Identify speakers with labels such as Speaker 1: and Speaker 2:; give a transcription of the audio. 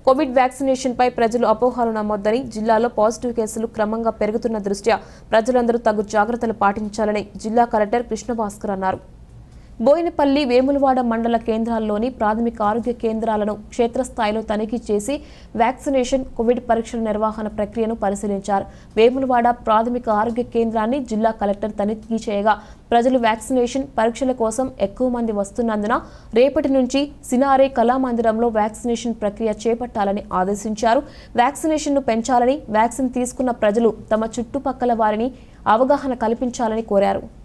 Speaker 1: Covid vaccination పై ప్రజలు అపోహలు నమ్మొద్దని జిల్లాలో పాజిటివ్ కేసులు క్రమంగా పెరుగుతున్న దృష్ట్యా ప్రజలందరూ తగు జాగ్రత్తలు పాటించాలని జిల్లా కలెక్టర్ కృష్ణభాస్కర్ అన్నారు బోయినపల్లి వేములవాడ మండల కేంద్రాల్లోని ప్రాథమిక ఆరోగ్య కేంద్రాలను క్షేత్రస్థాయిలో తనిఖీ చేసి వ్యాక్సినేషన్ కోవిడ్ పరీక్షల నిర్వహణ ప్రక్రియను పరిశీలించారు వేములవాడ ప్రాథమిక ఆరోగ్య కేంద్రాన్ని జిల్లా కలెక్టర్ తనిఖీ చేయగా ప్రజలు వ్యాక్సినేషన్ పరీక్షల కోసం ఎక్కువ మంది వస్తున్నందున రేపటి నుంచి సినారే కళామందిరంలో వ్యాక్సినేషన్ ప్రక్రియ చేపట్టాలని ఆదేశించారు వ్యాక్సినేషన్ను పెంచాలని వ్యాక్సిన్ తీసుకున్న ప్రజలు తమ చుట్టుపక్కల వారిని అవగాహన కల్పించాలని కోరారు